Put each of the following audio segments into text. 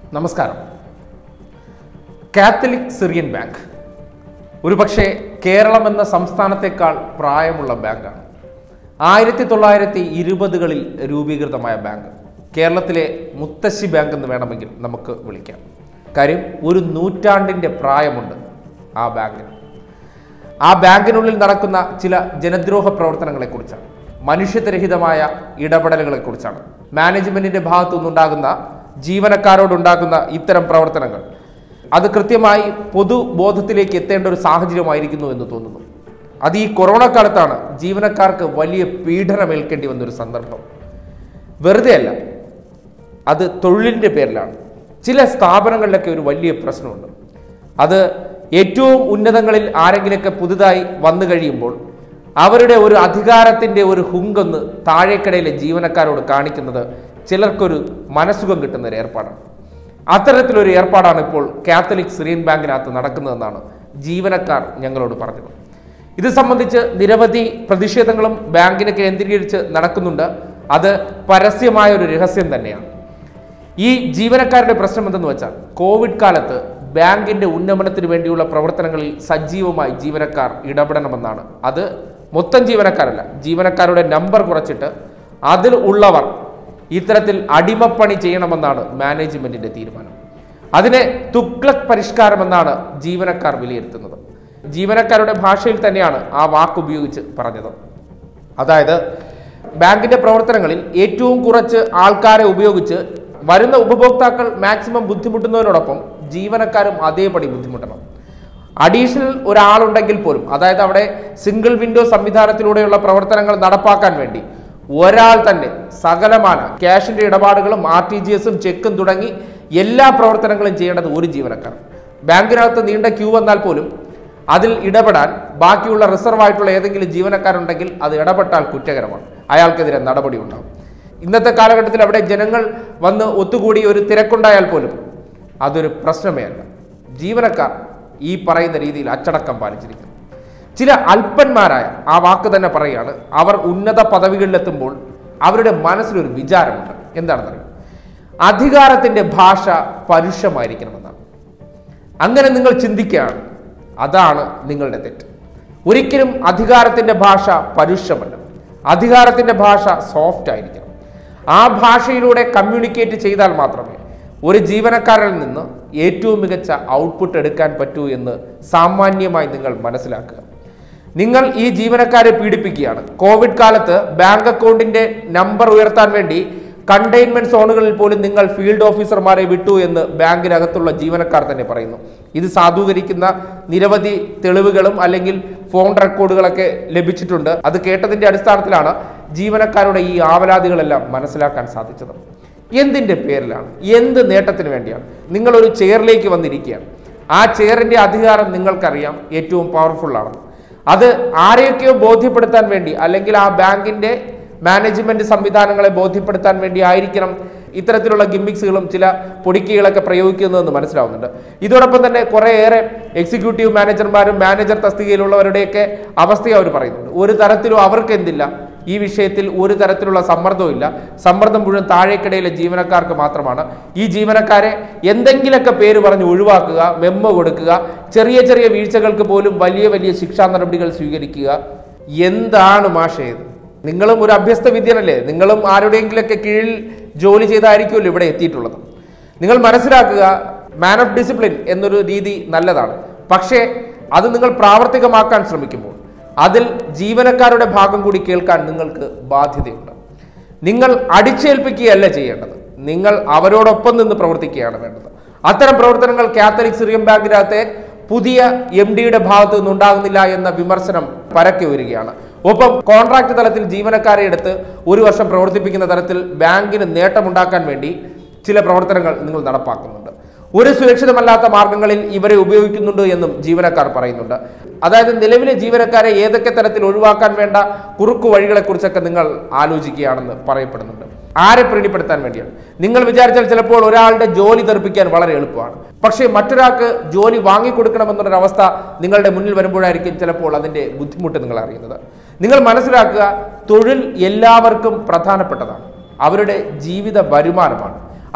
നമസ്കാരം Catholic Syrian bank ഒരുപക്ഷെ കേരളം എന്ന സംസ്ഥാനത്തേക്കാൾ പ്രായമുള്ള ബാങ്കാണ് ആയിരത്തി തൊള്ളായിരത്തി ഇരുപതുകളിൽ രൂപീകൃതമായ ബാങ്ക് കേരളത്തിലെ മുത്തശ്ശി ബാങ്ക് എന്ന് വേണമെങ്കിൽ നമുക്ക് വിളിക്കാം കാര്യം ഒരു നൂറ്റാണ്ടിൻ്റെ പ്രായമുണ്ട് ആ ബാങ്കിന് ആ ബാങ്കിനുള്ളിൽ നടക്കുന്ന ചില ജനദ്രോഹ പ്രവർത്തനങ്ങളെക്കുറിച്ചാണ് മനുഷ്യത്വരഹിതമായ ഇടപെടലുകളെക്കുറിച്ചാണ് മാനേജ്മെന്റിന്റെ ഭാഗത്തു നിന്നുണ്ടാകുന്ന ജീവനക്കാരോടുണ്ടാകുന്ന ഇത്തരം പ്രവർത്തനങ്ങൾ അത് കൃത്യമായി പൊതുബോധത്തിലേക്ക് എത്തേണ്ട ഒരു സാഹചര്യമായിരിക്കുന്നു എന്ന് തോന്നുന്നു അത് ഈ കൊറോണ കാലത്താണ് ജീവനക്കാർക്ക് വലിയ പീഡനമേൽക്കേണ്ടി വന്നൊരു സന്ദർഭം വെറുതെ അല്ല അത് തൊഴിലിൻ്റെ പേരിലാണ് ചില സ്ഥാപനങ്ങളിലൊക്കെ ഒരു വലിയ പ്രശ്നമുണ്ട് അത് ഏറ്റവും ഉന്നതങ്ങളിൽ ആരെങ്കിലൊക്കെ പുതുതായി വന്നു കഴിയുമ്പോൾ അവരുടെ ഒരു അധികാരത്തിൻ്റെ ഒരു ഹുങ്കൊന്ന് താഴേക്കടയിലെ ജീവനക്കാരോട് കാണിക്കുന്നത് ചിലർക്കൊരു മനസ്സുഖം കിട്ടുന്ന ഒരു ഏർപ്പാടാണ് അത്തരത്തിലൊരു ഏർപ്പാടാണ് ഇപ്പോൾ കാത്തലിക് സിറിയൻ ബാങ്കിനകത്ത് നടക്കുന്നതെന്നാണ് ജീവനക്കാർ ഞങ്ങളോട് പറഞ്ഞത് ഇത് സംബന്ധിച്ച് നിരവധി പ്രതിഷേധങ്ങളും ബാങ്കിനെ കേന്ദ്രീകരിച്ച് നടക്കുന്നുണ്ട് അത് പരസ്യമായ ഒരു രഹസ്യം തന്നെയാണ് ഈ ജീവനക്കാരുടെ പ്രശ്നം എന്തെന്ന് വെച്ചാൽ കോവിഡ് കാലത്ത് ബാങ്കിന്റെ ഉന്നമനത്തിന് വേണ്ടിയുള്ള പ്രവർത്തനങ്ങളിൽ സജീവമായി ജീവനക്കാർ ഇടപെടണമെന്നാണ് അത് മൊത്തം ജീവനക്കാരല്ല ജീവനക്കാരുടെ നമ്പർ കുറച്ചിട്ട് അതിൽ ഉള്ളവർ ഇത്തരത്തിൽ അടിമപ്പണി ചെയ്യണമെന്നാണ് മാനേജ്മെന്റിന്റെ തീരുമാനം അതിനെ തുക്ലക് പരിഷ്കാരം എന്നാണ് ജീവനക്കാർ വിലയിരുത്തുന്നത് ജീവനക്കാരുടെ ഭാഷയിൽ തന്നെയാണ് ആ വാക്ക് ഉപയോഗിച്ച് പറഞ്ഞത് അതായത് ബാങ്കിന്റെ പ്രവർത്തനങ്ങളിൽ ഏറ്റവും കുറച്ച് ആൾക്കാരെ ഉപയോഗിച്ച് വരുന്ന ഉപഭോക്താക്കൾ മാക്സിമം ബുദ്ധിമുട്ടുന്നതിനോടൊപ്പം ജീവനക്കാരും അതേപടി ബുദ്ധിമുട്ടണം അഡീഷണൽ ഒരാളുണ്ടെങ്കിൽ പോലും അതായത് അവിടെ സിംഗിൾ വിൻഡോ സംവിധാനത്തിലൂടെയുള്ള പ്രവർത്തനങ്ങൾ നടപ്പാക്കാൻ വേണ്ടി ഒരാൾ തന്നെ സകലമാന ക്യാഷിന്റെ ഇടപാടുകളും ആർ ടി ജി എസും ചെക്കും തുടങ്ങി എല്ലാ പ്രവർത്തനങ്ങളും ചെയ്യേണ്ടത് ഒരു ജീവനക്കാർ ബാങ്കിനകത്ത് നീണ്ട ക്യൂ വന്നാൽ പോലും അതിൽ ഇടപെടാൻ ബാക്കിയുള്ള റിസർവ് ആയിട്ടുള്ള ഏതെങ്കിലും ജീവനക്കാരുണ്ടെങ്കിൽ അത് ഇടപെട്ടാൽ കുറ്റകരമാണ് അയാൾക്കെതിരെ നടപടി ഉണ്ടാകും ഇന്നത്തെ കാലഘട്ടത്തിൽ അവിടെ ജനങ്ങൾ വന്ന് ഒത്തുകൂടി ഒരു തിരക്കുണ്ടായാൽ പോലും അതൊരു പ്രശ്നമേ അല്ല ജീവനക്കാർ ഈ പറയുന്ന രീതിയിൽ അച്ചടക്കം പാലിച്ചിരിക്കുന്നു ചില അല്പന്മാരായ ആ വാക്ക് തന്നെ പറയുകയാണ് അവർ ഉന്നത പദവികളിലെത്തുമ്പോൾ അവരുടെ മനസ്സിലൊരു വിചാരമുണ്ട് എന്താണെന്നറിയോ അധികാരത്തിന്റെ ഭാഷ പരുഷമായിരിക്കണമെന്നാണ് അങ്ങനെ നിങ്ങൾ ചിന്തിക്കുകയാണ് അതാണ് നിങ്ങളുടെ തെറ്റ് ഒരിക്കലും അധികാരത്തിന്റെ ഭാഷ പരുഷമല്ല അധികാരത്തിന്റെ ഭാഷ സോഫ്റ്റ് ആയിരിക്കണം ആ ഭാഷയിലൂടെ കമ്മ്യൂണിക്കേറ്റ് ചെയ്താൽ മാത്രമേ ഒരു ജീവനക്കാരിൽ നിന്ന് ഏറ്റവും മികച്ച ഔട്ട്പുട്ട് എടുക്കാൻ പറ്റൂ എന്ന് സാമാന്യമായി നിങ്ങൾ മനസ്സിലാക്കുക നിങ്ങൾ ഈ ജീവനക്കാരെ പീഡിപ്പിക്കുകയാണ് കോവിഡ് കാലത്ത് ബാങ്ക് അക്കൗണ്ടിന്റെ നമ്പർ ഉയർത്താൻ വേണ്ടി കണ്ടെയ്ൻമെന്റ് സോണുകളിൽ പോലും നിങ്ങൾ ഫീൽഡ് ഓഫീസർമാരെ വിട്ടു എന്ന് ബാങ്കിനകത്തുള്ള ജീവനക്കാർ തന്നെ പറയുന്നു ഇത് സാധൂകരിക്കുന്ന നിരവധി തെളിവുകളും അല്ലെങ്കിൽ ഫോൺ റെക്കോർഡുകളൊക്കെ ലഭിച്ചിട്ടുണ്ട് അത് കേട്ടതിന്റെ അടിസ്ഥാനത്തിലാണ് ജീവനക്കാരുടെ ഈ ആവലാതികളെല്ലാം മനസ്സിലാക്കാൻ സാധിച്ചത് എന്തിന്റെ പേരിലാണ് എന്ത് നേട്ടത്തിന് വേണ്ടിയാണ് നിങ്ങൾ ഒരു ചെയറിലേക്ക് വന്നിരിക്കുകയാണ് ആ ചെയറിന്റെ അധികാരം നിങ്ങൾക്കറിയാം ഏറ്റവും പവർഫുൾ ആണ് അത് ആരെയൊക്കെയോ ബോധ്യപ്പെടുത്താൻ വേണ്ടി അല്ലെങ്കിൽ ആ ബാങ്കിന്റെ മാനേജ്മെന്റ് സംവിധാനങ്ങളെ ബോധ്യപ്പെടുത്താൻ വേണ്ടി ആയിരിക്കണം ഇത്തരത്തിലുള്ള ഗിമ്മിക്സുകളും ചില പൊടിക്കുകളൊക്കെ പ്രയോഗിക്കുന്നതെന്ന് മനസ്സിലാവുന്നുണ്ട് ഇതോടൊപ്പം തന്നെ കുറേയേറെ എക്സിക്യൂട്ടീവ് മാനേജർമാരും മാനേജർ തസ്തികയിലുള്ളവരുടെയൊക്കെ അവസ്ഥയെ അവർ പറയുന്നുണ്ട് ഒരു തരത്തിലും അവർക്ക് എന്തില്ല ഈ വിഷയത്തിൽ ഒരു തരത്തിലുള്ള സമ്മർദ്ദവും ഇല്ല സമ്മർദ്ദം മുഴുവൻ താഴേക്കിടയിലെ ജീവനക്കാർക്ക് മാത്രമാണ് ഈ ജീവനക്കാരെ എന്തെങ്കിലുമൊക്കെ പേര് പറഞ്ഞ് ഒഴിവാക്കുക മെമ്മോ കൊടുക്കുക ചെറിയ ചെറിയ വീഴ്ചകൾക്ക് പോലും വലിയ വലിയ ശിക്ഷാ നടപടികൾ സ്വീകരിക്കുക എന്താണ് മാഷേത് നിങ്ങളും ഒരു അഭ്യസ്ത വിദ്യനല്ലേ നിങ്ങളും ആരുടെയെങ്കിലൊക്കെ കീഴിൽ ജോലി ചെയ്തായിരിക്കുമല്ലോ ഇവിടെ എത്തിയിട്ടുള്ളത് നിങ്ങൾ മനസ്സിലാക്കുക മാൻ ഓഫ് ഡിസിപ്ലിൻ എന്നൊരു രീതി നല്ലതാണ് പക്ഷേ അത് നിങ്ങൾ പ്രാവർത്തികമാക്കാൻ ശ്രമിക്കുമ്പോൾ അതിൽ ജീവനക്കാരുടെ ഭാഗം കൂടി കേൾക്കാൻ നിങ്ങൾക്ക് ബാധ്യതയുണ്ട് നിങ്ങൾ അടിച്ചേൽപ്പിക്കുകയല്ല ചെയ്യേണ്ടത് നിങ്ങൾ അവരോടൊപ്പം നിന്ന് പ്രവർത്തിക്കുകയാണ് വേണ്ടത് അത്തരം പ്രവർത്തനങ്ങൾ കാത്തലിക് സിറിയൻ ബാങ്കിനകത്തെ പുതിയ എം ഡിയുടെ ഭാഗത്തു നിന്നുണ്ടാകുന്നില്ല എന്ന വിമർശനം പരക്കെ വരികയാണ് ഒപ്പം കോൺട്രാക്ട് തലത്തിൽ ജീവനക്കാരെ എടുത്ത് ഒരു വർഷം പ്രവർത്തിപ്പിക്കുന്ന തരത്തിൽ ബാങ്കിന് നേട്ടമുണ്ടാക്കാൻ വേണ്ടി ചില പ്രവർത്തനങ്ങൾ നിങ്ങൾ നടപ്പാക്കുന്നുണ്ട് ഒരു സുരക്ഷിതമല്ലാത്ത മാർഗങ്ങളിൽ ഇവരെ ഉപയോഗിക്കുന്നുണ്ട് എന്നും ജീവനക്കാർ പറയുന്നുണ്ട് അതായത് നിലവിലെ ജീവനക്കാരെ ഏതൊക്കെ തരത്തിൽ ഒഴിവാക്കാൻ വേണ്ട കുറുക്കു വഴികളെക്കുറിച്ചൊക്കെ നിങ്ങൾ ആലോചിക്കുകയാണെന്ന് പറയപ്പെടുന്നുണ്ട് ആരെ പ്രീണിപ്പെടുത്താൻ വേണ്ടിയാണ് നിങ്ങൾ വിചാരിച്ചാൽ ചിലപ്പോൾ ഒരാളുടെ ജോലി തെറിപ്പിക്കാൻ വളരെ എളുപ്പമാണ് പക്ഷേ മറ്റൊരാൾക്ക് ജോലി വാങ്ങിക്കൊടുക്കണമെന്നുള്ളൊരവസ്ഥ നിങ്ങളുടെ മുന്നിൽ വരുമ്പോഴായിരിക്കും ചിലപ്പോൾ അതിൻ്റെ ബുദ്ധിമുട്ട് നിങ്ങൾ അറിയുന്നത് നിങ്ങൾ മനസ്സിലാക്കുക തൊഴിൽ എല്ലാവർക്കും പ്രധാനപ്പെട്ടതാണ് അവരുടെ ജീവിത വരുമാനമാണ്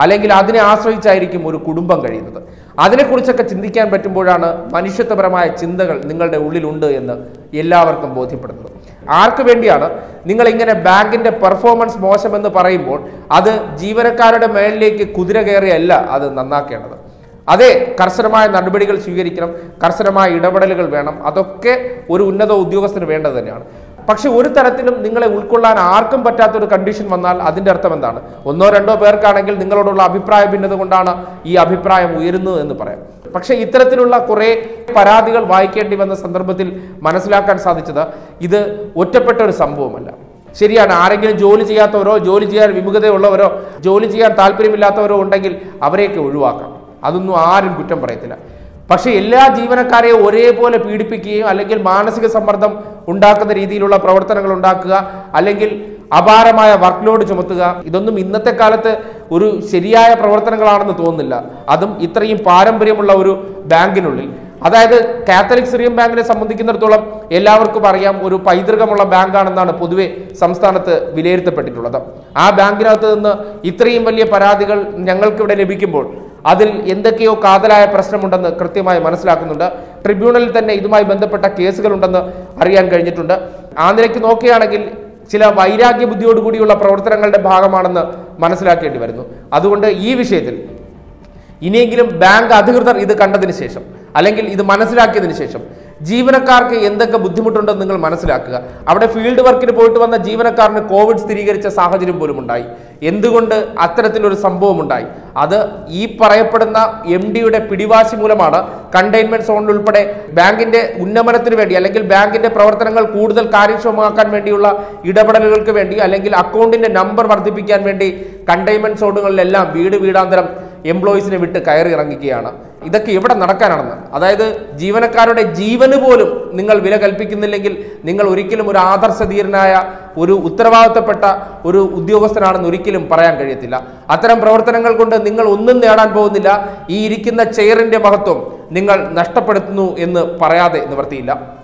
അല്ലെങ്കിൽ അതിനെ ആശ്രയിച്ചായിരിക്കും ഒരു കുടുംബം കഴിയുന്നത് അതിനെക്കുറിച്ചൊക്കെ ചിന്തിക്കാൻ പറ്റുമ്പോഴാണ് മനുഷ്യത്വപരമായ ചിന്തകൾ നിങ്ങളുടെ ഉള്ളിലുണ്ട് എന്ന് എല്ലാവർക്കും ബോധ്യപ്പെടുന്നത് ആർക്ക് വേണ്ടിയാണ് നിങ്ങൾ ഇങ്ങനെ ബാങ്കിന്റെ പെർഫോമൻസ് മോശമെന്ന് പറയുമ്പോൾ അത് ജീവനക്കാരുടെ മേളിലേക്ക് കുതിര കയറിയല്ല അത് നന്നാക്കേണ്ടത് അതെ കർശനമായ നടപടികൾ സ്വീകരിക്കണം കർശനമായ ഇടപെടലുകൾ വേണം അതൊക്കെ ഒരു ഉന്നത ഉദ്യോഗസ്ഥന് വേണ്ടത് തന്നെയാണ് പക്ഷെ ഒരു തരത്തിലും നിങ്ങളെ ഉൾക്കൊള്ളാൻ ആർക്കും പറ്റാത്ത ഒരു കണ്ടീഷൻ വന്നാൽ അതിന്റെ അർത്ഥം എന്താണ് ഒന്നോ രണ്ടോ പേർക്കാണെങ്കിൽ നിങ്ങളോടുള്ള അഭിപ്രായ ഭിന്നത കൊണ്ടാണ് ഈ അഭിപ്രായം ഉയരുന്നത് എന്ന് പറയാം പക്ഷേ ഇത്തരത്തിലുള്ള കുറേ പരാതികൾ വായിക്കേണ്ടി വന്ന സന്ദർഭത്തിൽ മനസ്സിലാക്കാൻ സാധിച്ചത് ഇത് ഒറ്റപ്പെട്ട ഒരു സംഭവമല്ല ശരിയാണ് ആരെങ്കിലും ജോലി ചെയ്യാത്തവരോ ജോലി ചെയ്യാൻ വിമുഖതയുള്ളവരോ ജോലി ചെയ്യാൻ താല്പര്യമില്ലാത്തവരോ ഉണ്ടെങ്കിൽ അവരെയൊക്കെ ഒഴിവാക്കാം അതൊന്നും ആരും കുറ്റം പറയത്തില്ല പക്ഷേ എല്ലാ ജീവനക്കാരെയും ഒരേപോലെ പീഡിപ്പിക്കുകയും അല്ലെങ്കിൽ മാനസിക സമ്മർദ്ദം ഉണ്ടാക്കുന്ന രീതിയിലുള്ള പ്രവർത്തനങ്ങൾ ഉണ്ടാക്കുക അല്ലെങ്കിൽ അപാരമായ വർക്ക് ലോഡ് ചുമത്തുക ഇതൊന്നും ഇന്നത്തെ കാലത്ത് ഒരു ശരിയായ പ്രവർത്തനങ്ങളാണെന്ന് തോന്നുന്നില്ല അതും ഇത്രയും പാരമ്പര്യമുള്ള ഒരു ബാങ്കിനുള്ളിൽ അതായത് കാത്തലിക് സിറിയൻ ബാങ്കിനെ സംബന്ധിക്കുന്നിടത്തോളം എല്ലാവർക്കും അറിയാം ഒരു പൈതൃകമുള്ള ബാങ്കാണെന്നാണ് പൊതുവെ സംസ്ഥാനത്ത് വിലയിരുത്തപ്പെട്ടിട്ടുള്ളത് ആ ബാങ്കിനകത്ത് നിന്ന് ഇത്രയും വലിയ പരാതികൾ ഞങ്ങൾക്കിവിടെ ലഭിക്കുമ്പോൾ അതിൽ എന്തൊക്കെയോ കാതലായ പ്രശ്നമുണ്ടെന്ന് കൃത്യമായി മനസ്സിലാക്കുന്നുണ്ട് ട്രിബ്യൂണലിൽ തന്നെ ഇതുമായി ബന്ധപ്പെട്ട കേസുകളുണ്ടെന്ന് അറിയാൻ കഴിഞ്ഞിട്ടുണ്ട് ആ നിലയ്ക്ക് നോക്കുകയാണെങ്കിൽ ചില വൈരാഗ്യ ബുദ്ധിയോടുകൂടിയുള്ള പ്രവർത്തനങ്ങളുടെ ഭാഗമാണെന്ന് മനസ്സിലാക്കേണ്ടി വരുന്നു അതുകൊണ്ട് ഈ വിഷയത്തിൽ ഇനിയെങ്കിലും ബാങ്ക് അധികൃതർ ഇത് കണ്ടതിന് ശേഷം അല്ലെങ്കിൽ ഇത് മനസ്സിലാക്കിയതിന് ശേഷം ജീവനക്കാർക്ക് എന്തൊക്കെ ബുദ്ധിമുട്ടുണ്ടെന്ന് നിങ്ങൾ മനസ്സിലാക്കുക അവിടെ ഫീൽഡ് വർക്കിന് പോയിട്ട് വന്ന ജീവനക്കാരന് കോവിഡ് സ്ഥിരീകരിച്ച സാഹചര്യം പോലും ഉണ്ടായി എന്തുകൊണ്ട് അത്തരത്തിലൊരു സംഭവം ഉണ്ടായി അത് ഈ പറയപ്പെടുന്ന എം ഡിയുടെ പിടിവാശി മൂലമാണ് കണ്ടെയ്ൻമെന്റ് സോണിൽ ഉൾപ്പെടെ ബാങ്കിന്റെ ഉന്നമനത്തിന് വേണ്ടി അല്ലെങ്കിൽ ബാങ്കിന്റെ പ്രവർത്തനങ്ങൾ കൂടുതൽ കാര്യക്ഷമമാക്കാൻ വേണ്ടിയുള്ള ഇടപെടലുകൾക്ക് വേണ്ടി അല്ലെങ്കിൽ അക്കൗണ്ടിന്റെ നമ്പർ വർദ്ധിപ്പിക്കാൻ വേണ്ടി കണ്ടെയ്ൻമെന്റ് സോണുകളിലെല്ലാം വീട് വീടാന്തരം എംപ്ലോയീസിനെ വിട്ട് കയറി ഇറങ്ങിക്കുകയാണ് ഇതൊക്കെ എവിടെ നടക്കാനാണെന്ന് അതായത് ജീവനക്കാരുടെ ജീവന് പോലും നിങ്ങൾ വില കൽപ്പിക്കുന്നില്ലെങ്കിൽ നിങ്ങൾ ഒരിക്കലും ഒരു ആദർശധീരനായ ഒരു ഉത്തരവാദിത്തപ്പെട്ട ഒരു ഉദ്യോഗസ്ഥനാണെന്ന് ഒരിക്കലും പറയാൻ കഴിയത്തില്ല അത്തരം പ്രവർത്തനങ്ങൾ കൊണ്ട് നിങ്ങൾ ഒന്നും നേടാൻ പോകുന്നില്ല ഈ ഇരിക്കുന്ന ചെയറിന്റെ മഹത്വം നിങ്ങൾ നഷ്ടപ്പെടുത്തുന്നു എന്ന് പറയാതെ നിവർത്തിയില്ല